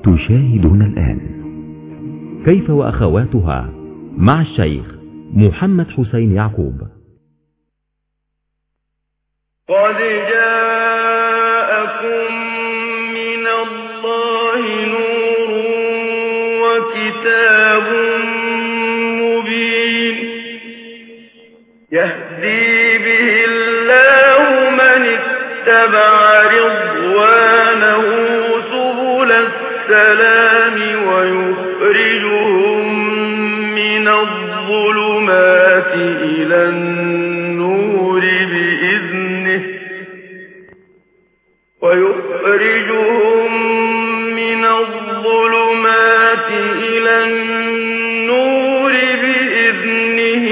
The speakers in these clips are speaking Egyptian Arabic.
تشاهدون الآن كيف وأخواتها مع الشيخ محمد حسين يعقوب قد جاءكم من الله نور وكتاب مبين يهدي به الله من اتبع رضوانه سبل السلام ويخرجهم من الظلمات إلى النور بإذنه ويخرجهم من الظلمات إلى النور بإذنه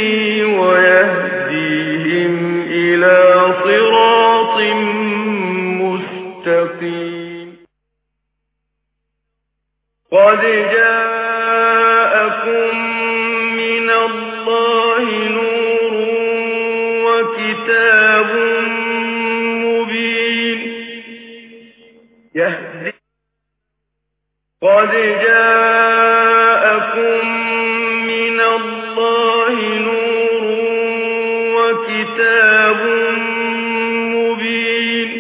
ويهديهم إلى صراط مستقيم قد جاءكم من الله نور وكتاب مبين يهدي قد جاءكم من الله نور وكتاب مبين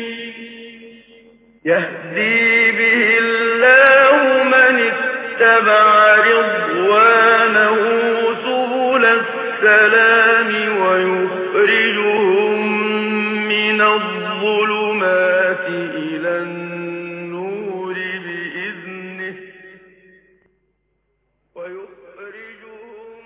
يهدي به الله من اتبع رضوانه سبل السلام ويخرجهم من الظلمات إلى النور بإذنه ويخرجهم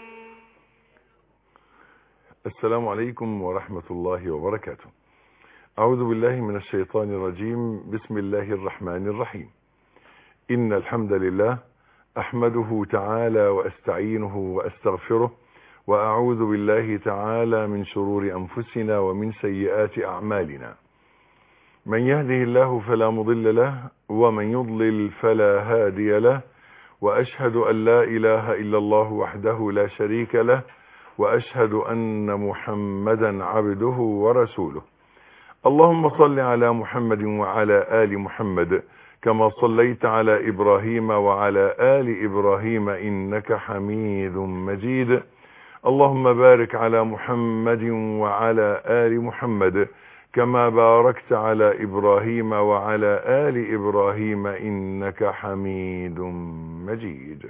السلام عليكم ورحمة الله وبركاته أعوذ بالله من الشيطان الرجيم بسم الله الرحمن الرحيم إن الحمد لله أحمده تعالى وأستعينه وأستغفره وأعوذ بالله تعالى من شرور أنفسنا ومن سيئات أعمالنا من يهده الله فلا مضل له ومن يضلل فلا هادي له وأشهد أن لا إله إلا الله وحده لا شريك له وأشهد أن محمدا عبده ورسوله اللهم صل على محمد وعلى آل محمد كما صليت على إبراهيم وعلى آل إبراهيم إنك حميد مجيد اللهم بارك على محمد وعلى آل محمد كما باركت على إبراهيم وعلى آل إبراهيم إنك حميد مجيد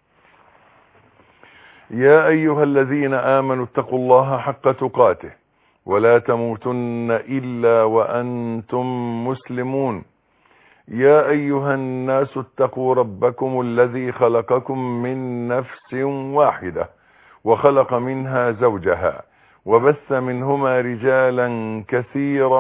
يا أيها الذين آمنوا اتقوا الله حق تقاته ولا تموتن إلا وأنتم مسلمون يا أيها الناس اتقوا ربكم الذي خلقكم من نفس واحدة وخلق منها زوجها وبث منهما رجالا كثيرا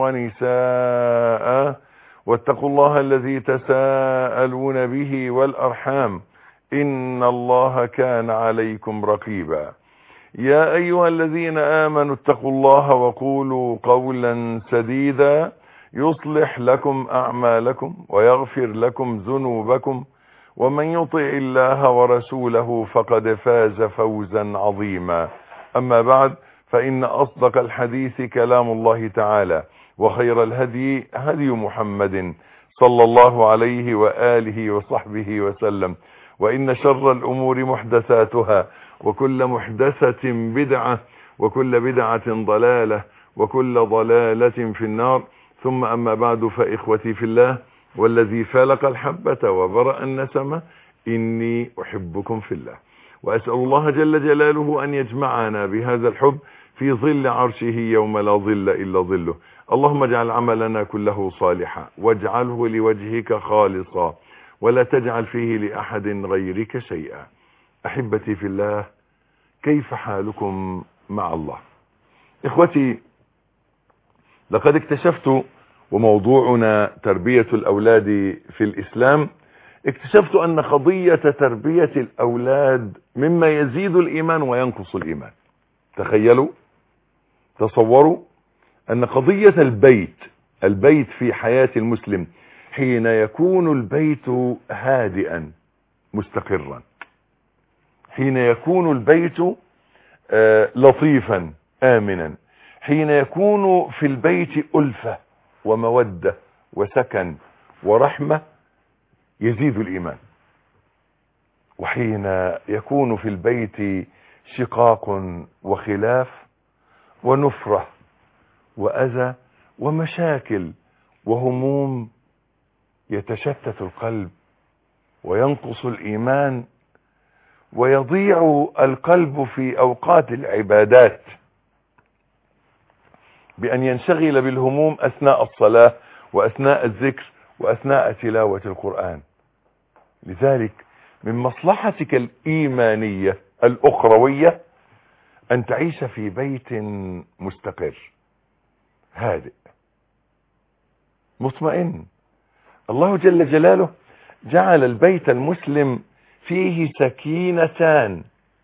ونساء واتقوا الله الذي تساءلون به والأرحام إن الله كان عليكم رقيبا يا أيها الذين آمنوا اتقوا الله وقولوا قولا سديدا يصلح لكم أعمالكم ويغفر لكم ذنوبكم ومن يطع الله ورسوله فقد فاز فوزا عظيما أما بعد فإن أصدق الحديث كلام الله تعالى وخير الهدي هدي محمد صلى الله عليه وآله وصحبه وسلم وإن شر الأمور محدثاتها وكل محدثة بدعة وكل بدعة ضلالة وكل ضلالة في النار ثم أما بعد فإخوتي في الله والذي فلق الحبة وبرأ النسمة إني أحبكم في الله وأسأل الله جل جلاله أن يجمعنا بهذا الحب في ظل عرشه يوم لا ظل إلا ظله اللهم اجعل عملنا كله صالحا واجعله لوجهك خالصا ولا تجعل فيه لأحد غيرك شيئا أحبتي في الله كيف حالكم مع الله إخوتي لقد اكتشفت وموضوعنا تربية الأولاد في الإسلام اكتشفت أن قضية تربية الأولاد مما يزيد الإيمان وينقص الإيمان تخيلوا تصوروا أن قضية البيت البيت في حياة المسلم حين يكون البيت هادئا مستقرا حين يكون البيت آه لطيفا آمنا حين يكون في البيت ألفة ومودة وسكن ورحمة يزيد الإيمان وحين يكون في البيت شقاق وخلاف ونفرة وأذى ومشاكل وهموم يتشتت القلب وينقص الإيمان ويضيع القلب في أوقات العبادات بأن ينشغل بالهموم أثناء الصلاة وأثناء الذكر وأثناء تلاوة القرآن لذلك من مصلحتك الإيمانية الأخروية أن تعيش في بيت مستقر هادئ مطمئن الله جل جلاله جعل البيت المسلم فيه سكينتان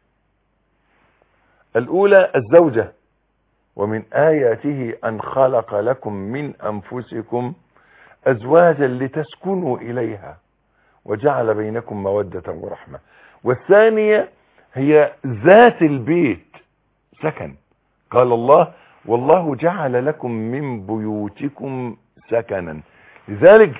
الأولى الزوجة ومن آياته أن خلق لكم من أنفسكم أزواجا لتسكنوا إليها وجعل بينكم مودة ورحمة والثانية هي ذات البيت سكن قال الله والله جعل لكم من بيوتكم سكنا لذلك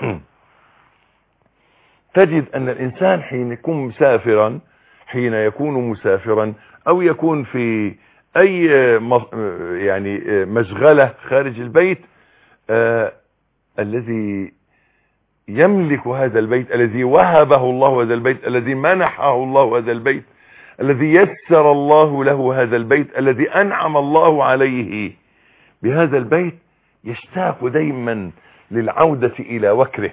تجد أن الإنسان حين يكون مسافرا حين يكون مسافرا أو يكون في أي يعني مشغلة خارج البيت آه الذي يملك هذا البيت الذي وهبه الله هذا البيت الذي منحه الله هذا البيت الذي يسر الله له هذا البيت الذي أنعم الله عليه بهذا البيت يشتاق دائما للعودة إلى وكره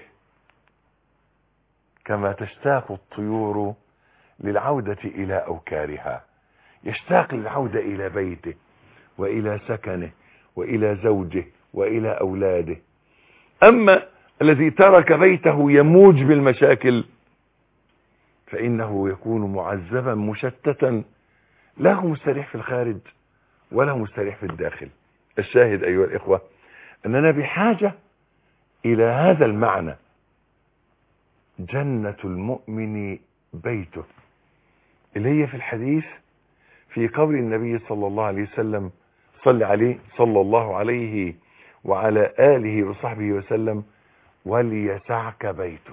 كما تشتاق الطيور للعودة إلى أوكارها يشتاق للعودة إلى بيته وإلى سكنه وإلى زوجه وإلى أولاده أما الذي ترك بيته يموج بالمشاكل فإنه يكون معذبا مشتتا لا مستريح في الخارج ولا مستريح في الداخل الشاهد أيها الإخوة أننا بحاجة إلى هذا المعنى جنة المؤمن بيته اللي هي في الحديث في قول النبي صلى الله عليه وسلم صلى عليه صلى الله عليه وعلى آله وصحبه وسلم وليسعك بيتك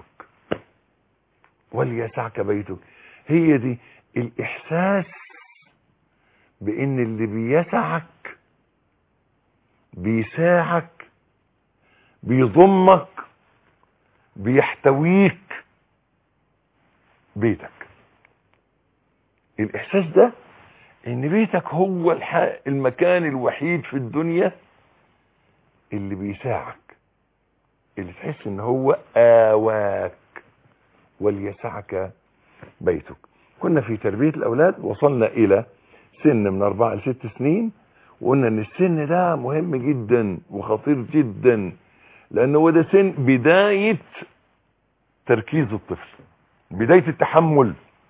وليسعك بيتك هي دي الإحساس بأن اللي بيسعك بيساعك بيضمك بيحتويك بيتك الإحساس ده ان بيتك هو الح... المكان الوحيد في الدنيا اللي بيساعك اللي تحس ان هو آواك وليسعك بيتك كنا في تربية الأولاد وصلنا إلى سن من أربعة لست سنين وقلنا ان السن ده مهم جدا وخطير جدا لأنه هو ده سن بداية تركيز الطفل بداية التحمل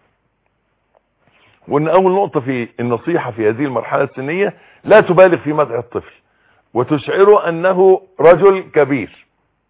وان اول نقطة في النصيحة في هذه المرحلة السنية لا تبالغ في مدح الطفل وتشعره انه رجل كبير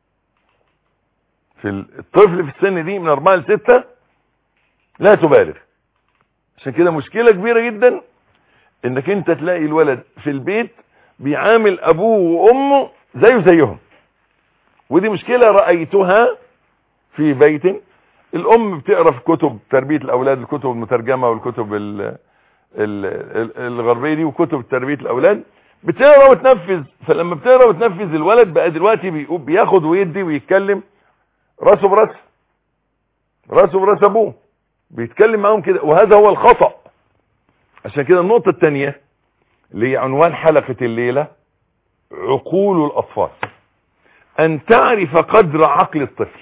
في الطفل في السن دي من اربعة لستة لا تبالغ عشان كده مشكلة كبيرة جدا انك انت تلاقي الولد في البيت بيعامل ابوه وامه زيه زيهم ودي مشكلة رأيتها في بيت الام بتقرا في كتب تربيه الاولاد الكتب المترجمه والكتب ال ال ال الغربيه دي وكتب تربيه الاولاد بتقرا وتنفذ فلما بتقرا وتنفذ الولد بقى دلوقتي بياخد ويدي ويتكلم راسه براس راسه براس ابوه بيتكلم معاهم كده وهذا هو الخطا عشان كده النقطه الثانيه اللي هي عنوان حلقه الليله عقول الاطفال ان تعرف قدر عقل الطفل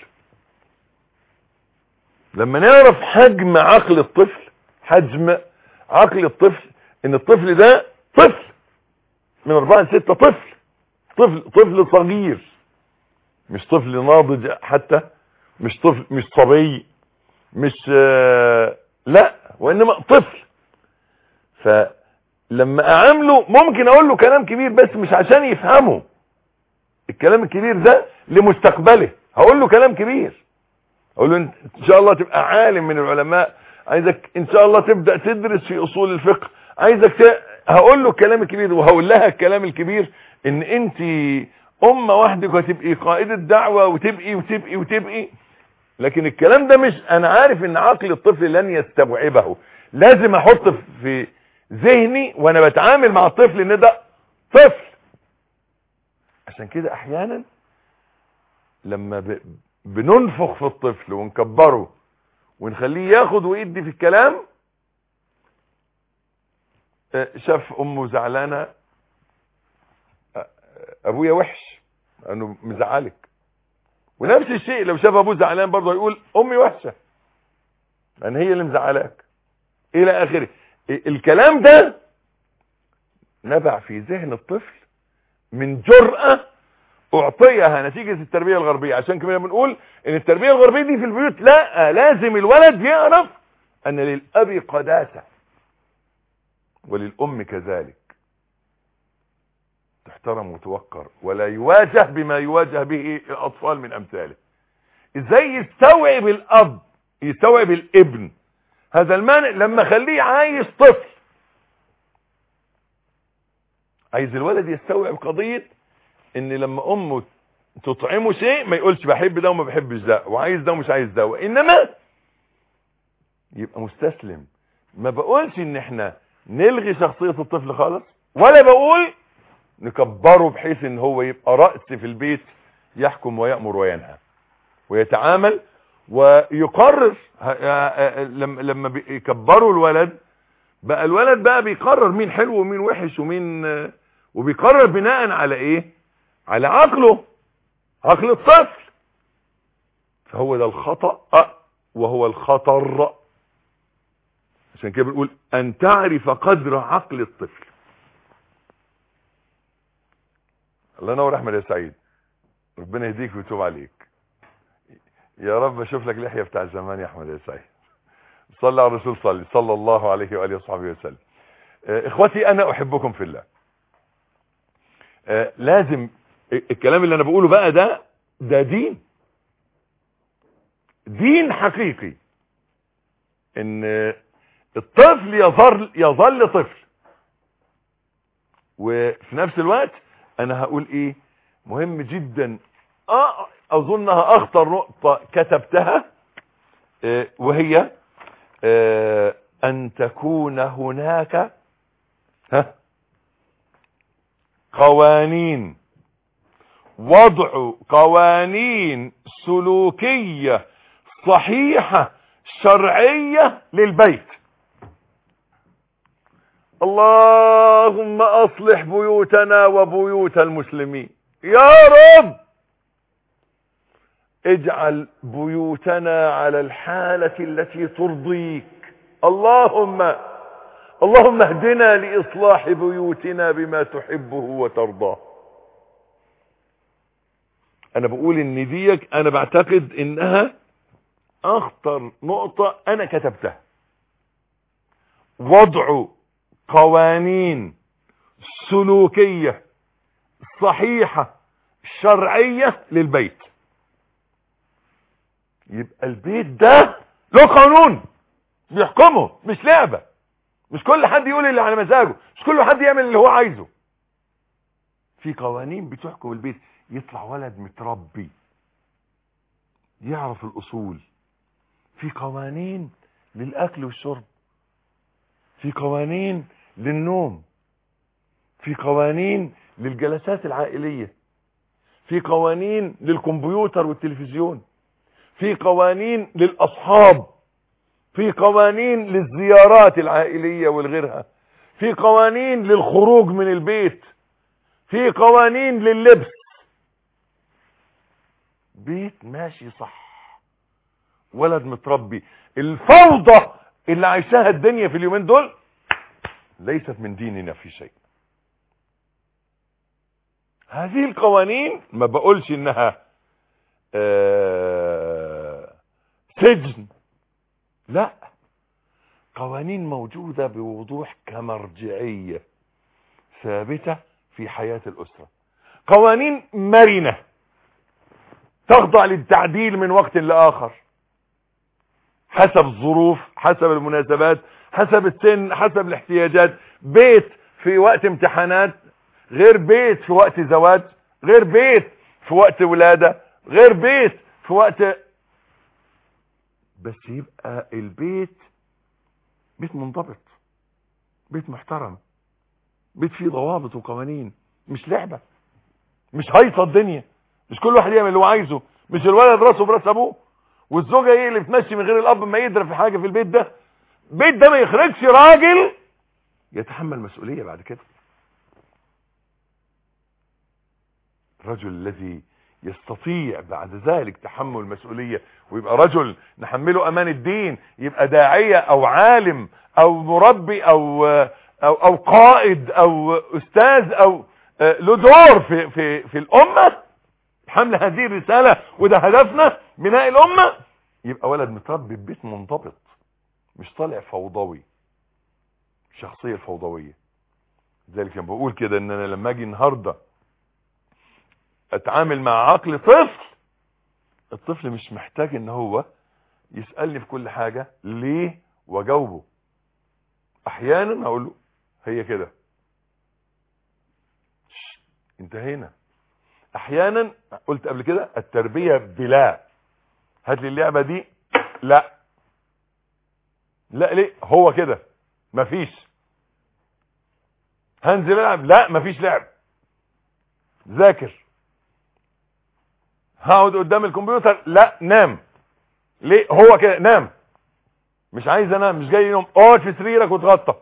لما نعرف حجم عقل الطفل حجم عقل الطفل ان الطفل ده طفل من اربعة لستة طفل طفل طفل صغير مش طفل ناضج حتى مش طفل مش صبي مش آه لا وانما طفل فلما اعامله ممكن اقول له كلام كبير بس مش عشان يفهمه الكلام الكبير ده لمستقبله هقول له كلام كبير اقول له ان شاء الله تبقى عالم من العلماء عايزك ان شاء الله تبدا تدرس في اصول الفقه عايزك ت... هقول له الكلام الكبير وهقول لها الكلام الكبير ان انت امه وحدك وتبقي قائده دعوه وتبقي وتبقي وتبقي لكن الكلام ده مش انا عارف ان عقل الطفل لن يستوعبه لازم احط في ذهني وانا بتعامل مع الطفل ان ده طفل عشان كده احيانا لما ب... بننفخ في الطفل ونكبره ونخليه ياخد ويدي في الكلام آه، شاف امه زعلانه آه، آه، ابويا وحش انه مزعلك ونفس الشيء لو شاف ابوه زعلان برضه هيقول امي وحشه لان هي اللي مزعلاك الى اخره الكلام ده نبع في ذهن الطفل من جرأة اعطيها نتيجة التربية الغربية عشان كده بنقول ان التربية الغربية دي في البيوت لا لازم الولد يعرف ان للاب قداسة وللام كذلك تحترم وتوقر ولا يواجه بما يواجه به الاطفال من امثاله ازاي يستوعب الاب يستوعب الابن هذا المانع لما خليه عايز طفل عايز الولد يستوعب قضية ان لما امه تطعمه شيء ما يقولش بحب ده وما بحبش ده وعايز ده ومش عايز ده وانما يبقى مستسلم ما بقولش ان احنا نلغي شخصية الطفل خالص ولا بقول نكبره بحيث ان هو يبقى رأس في البيت يحكم ويأمر وينهى ويتعامل ويقرر لما لما بيكبروا الولد بقى الولد بقى بيقرر مين حلو ومين وحش ومين وبيقرر بناء على ايه على عقله عقل الطفل فهو ده الخطأ وهو الخطر عشان كده بنقول ان تعرف قدر عقل الطفل الله ينور احمد يا سعيد ربنا يهديك ويتوب عليك يا رب اشوف لك لحيه بتاع زمان يا احمد يا سعيد صلى على الرسول صلى صلى الله عليه واله وصحبه وسلم آه، اخوتي انا احبكم في الله آه، لازم الكلام اللي انا بقوله بقى ده ده دين دين حقيقي ان الطفل يظل يظل طفل وفي نفس الوقت انا هقول ايه مهم جدا اه اظنها اخطر نقطة كتبتها آه، وهي آه، ان تكون هناك ها قوانين وضع قوانين سلوكية صحيحة شرعية للبيت اللهم اصلح بيوتنا وبيوت المسلمين يا رب اجعل بيوتنا على الحالة التي ترضيك اللهم اللهم اهدنا لإصلاح بيوتنا بما تحبه وترضاه انا بقول ان ديك انا بعتقد انها اخطر نقطة انا كتبتها وضع قوانين سلوكية صحيحة شرعية للبيت يبقى البيت ده له قانون بيحكمه مش لعبة مش كل حد يقول اللي على مزاجه مش كل حد يعمل اللي هو عايزه في قوانين بتحكم البيت يطلع ولد متربي يعرف الاصول في قوانين للاكل والشرب في قوانين للنوم في قوانين للجلسات العائلية في قوانين للكمبيوتر والتلفزيون في قوانين للأصحاب في قوانين للزيارات العائلية والغيرها في قوانين للخروج من البيت في قوانين لللبس بيت ماشي صح ولد متربي الفوضى اللي عايشاها الدنيا في اليومين دول ليست من ديننا في شيء هذه القوانين ما بقولش انها آه سجن لا قوانين موجودة بوضوح كمرجعية ثابتة في حياة الأسرة قوانين مرنة تخضع للتعديل من وقت لآخر حسب الظروف حسب المناسبات حسب السن حسب الاحتياجات بيت في وقت امتحانات غير بيت في وقت زواج غير بيت في وقت ولادة غير بيت في وقت بس يبقى البيت بيت منضبط بيت محترم بيت فيه ضوابط وقوانين مش لعبة مش هيصة الدنيا مش كل واحد يعمل اللي هو عايزه مش الولد راسه براس ابوه والزوجة هي اللي تمشي من غير الاب ما يدرى في حاجة في البيت ده البيت ده ما يخرجش راجل يتحمل مسؤولية بعد كده الرجل الذي يستطيع بعد ذلك تحمل المسؤولية ويبقى رجل نحمله امان الدين يبقى داعية او عالم او مربي او او, أو قائد او استاذ او له دور في, في, في الامة حمل هذه الرسالة وده هدفنا بناء الامة يبقى ولد متربي ببيت منضبط مش طالع فوضوي الشخصية الفوضوية ذلك كان بقول كده ان انا لما اجي النهارده اتعامل مع عقل طفل الطفل مش محتاج ان هو يسألني في كل حاجة ليه واجاوبه احيانا اقول له هي كده انتهينا احيانا قلت قبل كده التربية بلا هات لي اللعبة دي لا لا ليه هو كده مفيش هنزل العب لا مفيش لعب ذاكر هقعد قدام الكمبيوتر لا نام ليه هو كده نام مش عايز انام مش جاي ينوم اقعد في سريرك وتغطى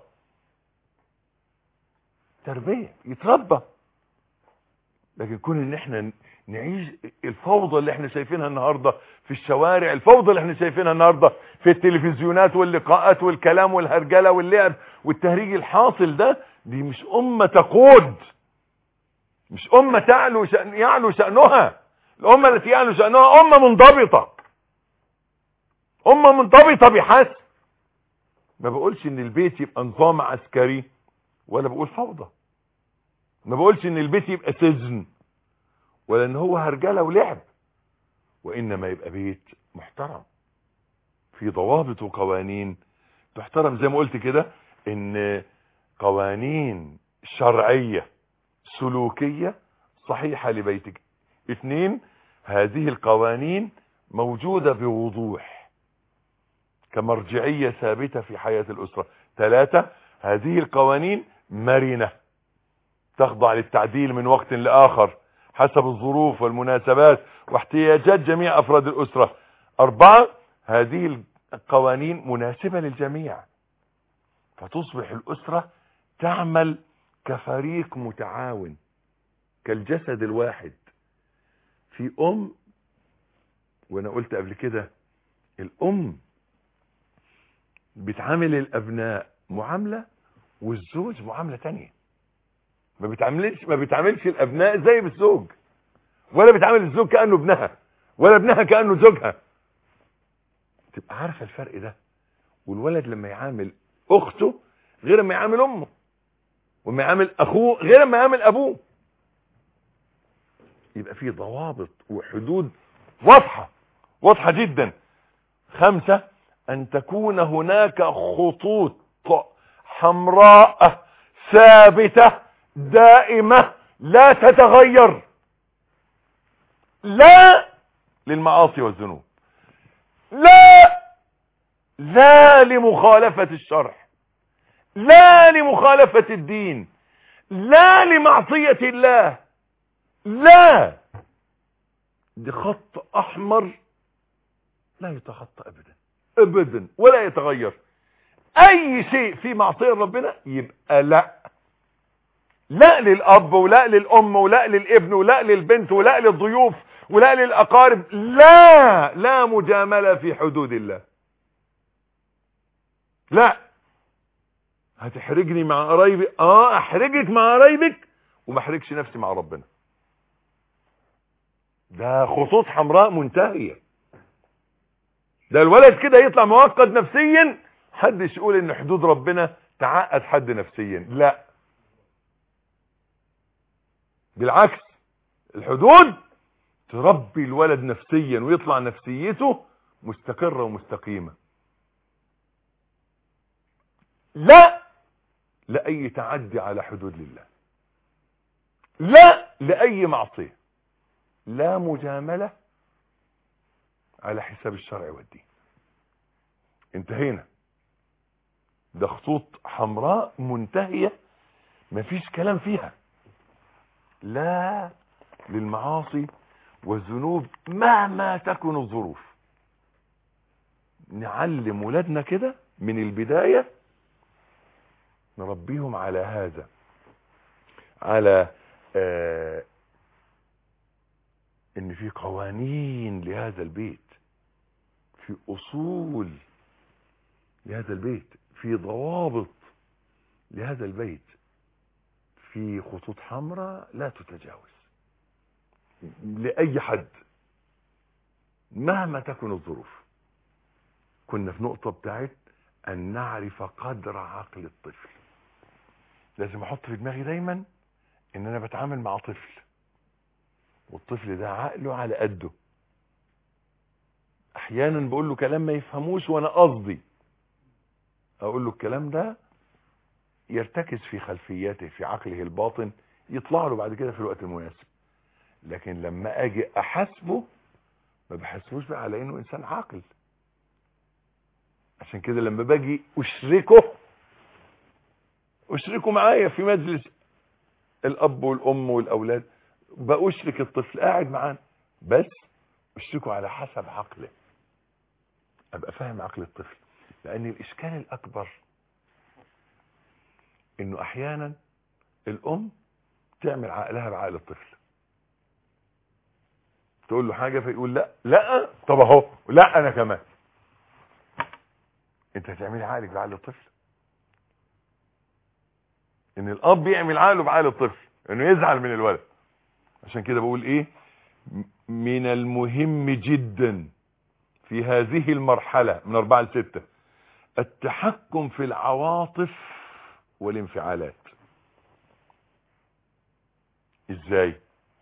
تربيه يتربى لكن كون ان احنا نعيش الفوضى اللي احنا شايفينها النهارده في الشوارع الفوضى اللي احنا شايفينها النهارده في التلفزيونات واللقاءات والكلام والهرجله واللعب والتهريج الحاصل ده دي مش امه تقود مش امه تعلو شأن يعلو شأنها الامه التي يعلو شأنها امه منضبطه امه منضبطه بحسب ما بقولش ان البيت يبقى نظام عسكري ولا بقول فوضى ما بقولش ان البيت يبقى سجن ولا ان هو هرجله ولعب وانما يبقى بيت محترم في ضوابط وقوانين تحترم زي ما قلت كده ان قوانين شرعية سلوكية صحيحة لبيتك اثنين هذه القوانين موجودة بوضوح كمرجعية ثابتة في حياة الأسرة ثلاثة هذه القوانين مرنة تخضع للتعديل من وقت لآخر حسب الظروف والمناسبات واحتياجات جميع أفراد الأسرة أربعة هذه القوانين مناسبة للجميع فتصبح الأسرة تعمل كفريق متعاون كالجسد الواحد في أم وأنا قلت قبل كده الأم بتعامل الأبناء معاملة والزوج معاملة تانية ما بتعاملش ما بتعاملش الابناء زي بالزوج ولا بتعامل الزوج كانه ابنها ولا ابنها كانه زوجها تبقى عارفه الفرق ده والولد لما يعامل اخته غير ما يعامل امه وما يعامل اخوه غير ما يعامل ابوه يبقى في ضوابط وحدود واضحه واضحه جدا خمسة ان تكون هناك خطوط حمراء ثابته دائمة لا تتغير لا للمعاصي والذنوب لا لا لمخالفة الشرع لا لمخالفة الدين لا لمعصية الله لا دي خط احمر لا يتخطى ابدا ابدا ولا يتغير اي شيء في معصية ربنا يبقى لا لا للاب ولا للام ولا للابن ولا للبنت ولا للضيوف ولا للاقارب لا لا مجاملة في حدود الله لا هتحرجني مع قرايبي اه احرجك مع قرايبك وما احرجش نفسي مع ربنا ده خطوط حمراء منتهية ده الولد كده يطلع معقد نفسيا حدش يقول ان حدود ربنا تعقد حد نفسيا لا بالعكس الحدود تربي الولد نفسيا ويطلع نفسيته مستقرة ومستقيمة لا لأي تعدي على حدود الله لا لأي معصية لا مجاملة على حساب الشرع والدين انتهينا ده خطوط حمراء منتهية مفيش كلام فيها لا للمعاصي والذنوب مهما تكن الظروف نعلم ولادنا كده من البداية نربيهم على هذا على آه ان في قوانين لهذا البيت في اصول لهذا البيت في ضوابط لهذا البيت في خطوط حمراء لا تتجاوز لأي حد مهما تكن الظروف كنا في نقطة بتاعت أن نعرف قدر عقل الطفل لازم أحط في دماغي دايما إن أنا بتعامل مع طفل والطفل ده عقله على قده أحيانا بقول له كلام ما يفهموش وأنا قصدي أقول له الكلام ده يرتكز في خلفياته في عقله الباطن يطلع له بعد كده في الوقت المناسب لكن لما اجي احاسبه ما بحسبوش بقى على انه انسان عاقل عشان كده لما باجي اشركه اشركه معايا في مجلس الاب والام والاولاد باشرك الطفل قاعد معانا بس اشركه على حسب عقله ابقى فاهم عقل الطفل لان الاشكال الاكبر انه احيانا الام تعمل عقلها بعقل الطفل تقول له حاجه فيقول لا لا طب اهو لا انا كمان انت هتعملي عقلك بعقل الطفل ان الاب يعمل عقله بعقل الطفل انه يزعل من الولد عشان كده بقول ايه من المهم جدا في هذه المرحلة من أربعة لستة التحكم في العواطف والانفعالات ازاي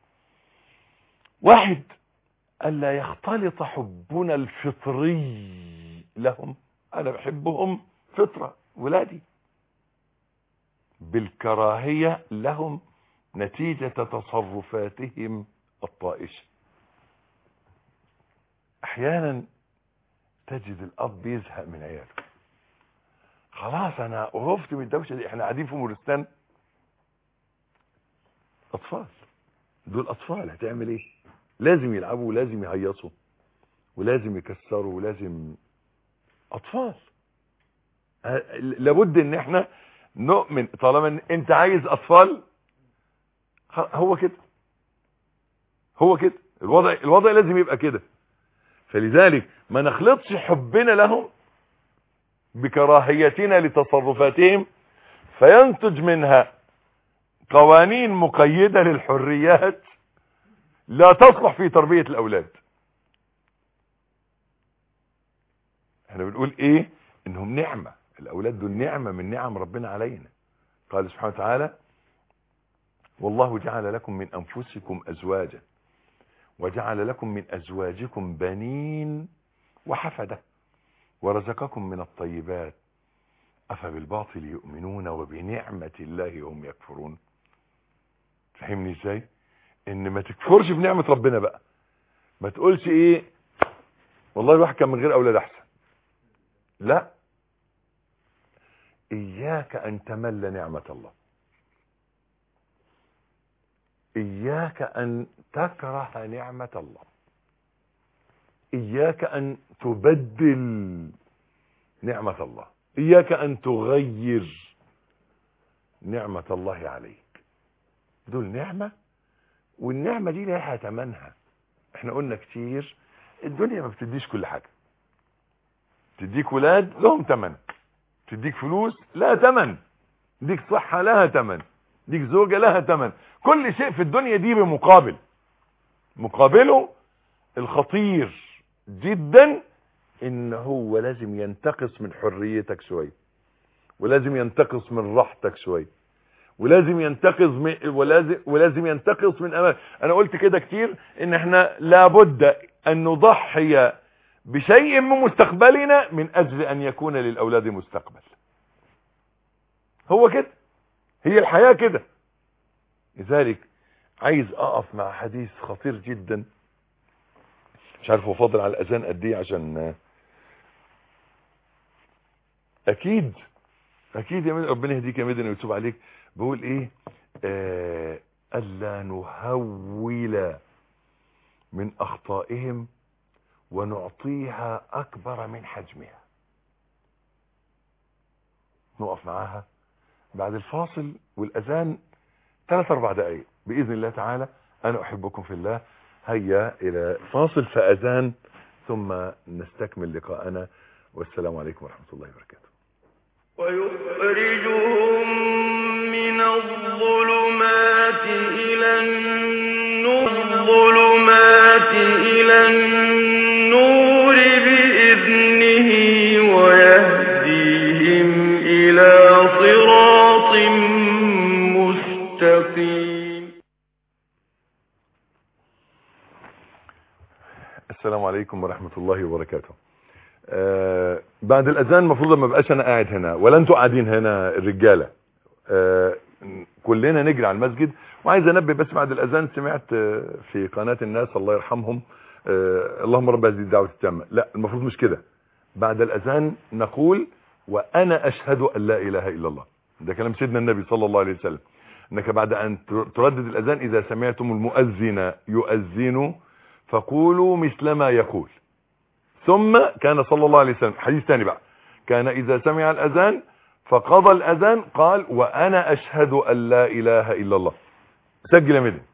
واحد ألا يختلط حبنا الفطري لهم أنا بحبهم فطرة ولادي بالكراهية لهم نتيجة تصرفاتهم الطائشة أحيانا تجد الأب يزهق من عياله خلاص أنا قرفت من الدوشة دي احنا قاعدين في مورستان أطفال دول أطفال هتعمل إيه لازم يلعبوا ولازم يهيصوا ولازم يكسروا ولازم أطفال ه- لابد ان احنا نؤمن طالما إن انت عايز اطفال خ- هو كده هو كده الوضع الوضع لازم يبقى كده فلذلك ما نخلطش حبنا لهم بكراهيتنا لتصرفاتهم فينتج منها قوانين مقيدة للحريات لا تصلح في تربية الأولاد احنا بنقول ايه انهم نعمة الاولاد دول نعمة من نعم ربنا علينا قال سبحانه وتعالى والله جعل لكم من انفسكم ازواجا وجعل لكم من ازواجكم بنين وحفدة ورزقكم من الطيبات افبالباطل يؤمنون وبنعمة الله هم يكفرون فهمني ازاي ان ما تكفرش بنعمة ربنا بقى ما تقولش ايه والله الواحد كان من غير اولاد احسن لا اياك ان تمل نعمة الله اياك ان تكره نعمة الله اياك ان تبدل نعمة الله اياك ان تغير نعمة الله عليك دول نعمة والنعمة دي لها تمنها احنا قلنا كتير الدنيا ما بتديش كل حاجة تديك ولاد لهم تمن تديك فلوس لها تمن تديك صحة لها تمن تديك زوجة لها تمن كل شيء في الدنيا دي بمقابل مقابله الخطير جدا ان هو لازم ينتقص من حريتك شوية ولازم ينتقص من راحتك شوية ولازم ينتقص من ولازم ولازم ينتقص من امان انا قلت كده كتير ان احنا لابد ان نضحي بشيء من مستقبلنا من اجل ان يكون للاولاد مستقبل هو كده هي الحياة كده لذلك عايز اقف مع حديث خطير جدا مش عارف هو فاضل على الاذان قد ايه عشان اكيد اكيد يا مدن ربنا يهديك يا مدن ويتوب عليك بقول ايه آه الا نهول من اخطائهم ونعطيها اكبر من حجمها نقف معاها بعد الفاصل والاذان ثلاث اربع دقائق باذن الله تعالى انا احبكم في الله هيا الى فاصل فاذان ثم نستكمل لقاءنا والسلام عليكم ورحمه الله وبركاته ويخرجهم من الظلمات إلى النور الظلمات إلى النور بإذنه ويهديهم إلى صراط مستقيم السلام عليكم ورحمة الله وبركاته آه بعد الأذان المفروض ما بقاش أنا قاعد هنا ولا أنتوا قاعدين هنا الرجالة آه كلنا نجري على المسجد وعايز أنبه بس بعد الأذان سمعت آه في قناة الناس الله يرحمهم آه اللهم رب هذه الدعوة التامة لا المفروض مش كده بعد الأذان نقول وأنا أشهد أن لا إله إلا الله ده كلام سيدنا النبي صلى الله عليه وسلم أنك بعد أن تردد الأذان إذا سمعتم المؤذن يؤذن فقولوا مثل ما يقول ثم كان صلى الله عليه وسلم حديث ثاني بقى كان إذا سمع الأذان فقضى الأذان قال وأنا أشهد أن لا إله إلا الله سجل يا مدن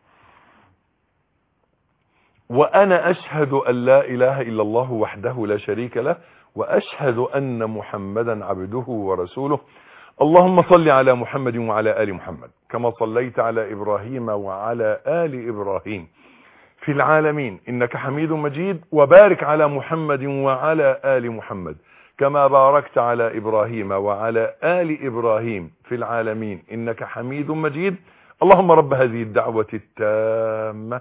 وأنا أشهد أن لا إله إلا الله وحده لا شريك له وأشهد أن محمدا عبده ورسوله اللهم صل على محمد وعلى آل محمد كما صليت على إبراهيم وعلى آل إبراهيم في العالمين إنك حميد مجيد وبارك على محمد وعلى آل محمد كما باركت على إبراهيم وعلى آل إبراهيم في العالمين إنك حميد مجيد اللهم رب هذه الدعوة التامة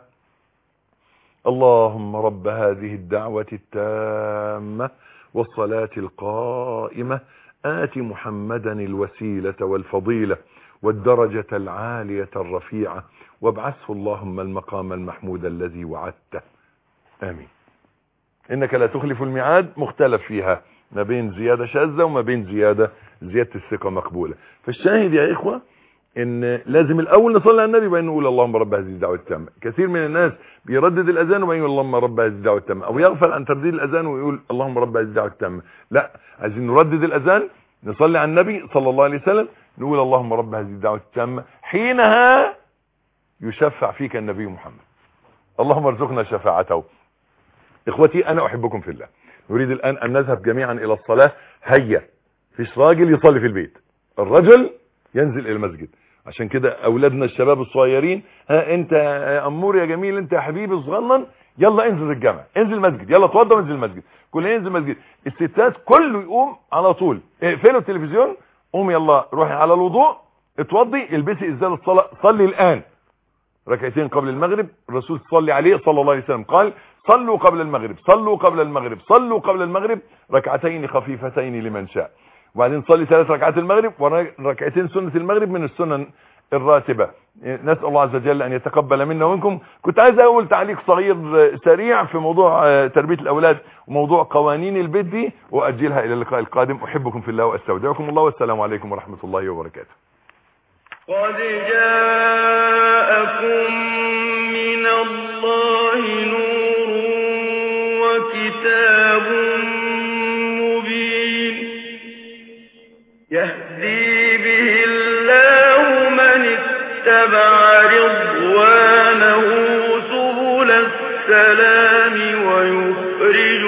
اللهم رب هذه الدعوة التامة والصلاة القائمة آت محمدا الوسيلة والفضيلة والدرجة العالية الرفيعة وابعثه اللهم المقام المحمود الذي وعدته آمين إنك لا تخلف الميعاد مختلف فيها ما بين زيادة شاذة وما بين زيادة زيادة الثقة مقبولة فالشاهد يا إخوة ان لازم الاول نصلي على النبي وبعدين نقول اللهم رب هذه الدعوه التامه كثير من الناس بيردد الاذان وبعدين يقول اللهم رب هذه الدعوه التامه او يغفل عن ترديد الاذان ويقول اللهم رب هذه الدعوه التامه لا عايزين نردد الاذان نصلي على النبي صلى الله عليه وسلم نقول اللهم رب هذه الدعوه التامه حينها يشفع فيك النبي محمد اللهم ارزقنا شفاعته اخوتي انا احبكم في الله نريد الان ان نذهب جميعا الى الصلاه هيا فيش راجل يصلي في البيت الرجل ينزل الى المسجد عشان كده اولادنا الشباب الصغيرين ها انت يا امور يا جميل انت يا حبيبي صغنن يلا انزل الجامع انزل المسجد يلا اتوضى وانزل المسجد كلنا ينزل المسجد الستات كله يقوم على طول اقفلوا التلفزيون قوم يلا روحي على الوضوء اتوضي البسي ازاله الصلاه صلي الان ركعتين قبل المغرب الرسول صلى عليه صلى الله عليه وسلم قال صلوا قبل المغرب صلوا قبل المغرب صلوا قبل المغرب ركعتين خفيفتين لمن شاء وبعدين صلي ثلاث ركعات المغرب وركعتين سنة المغرب من السنن الراتبة نسأل الله عز وجل أن يتقبل منا ومنكم كنت عايز أقول تعليق صغير سريع في موضوع تربية الأولاد وموضوع قوانين البيت دي وأجلها إلى اللقاء القادم أحبكم في الله وأستودعكم الله والسلام عليكم ورحمة الله وبركاته قد جاءكم من الله نور وكتاب مبين يهدي به الله من اتبع رضوانه سبل السلام ويخرج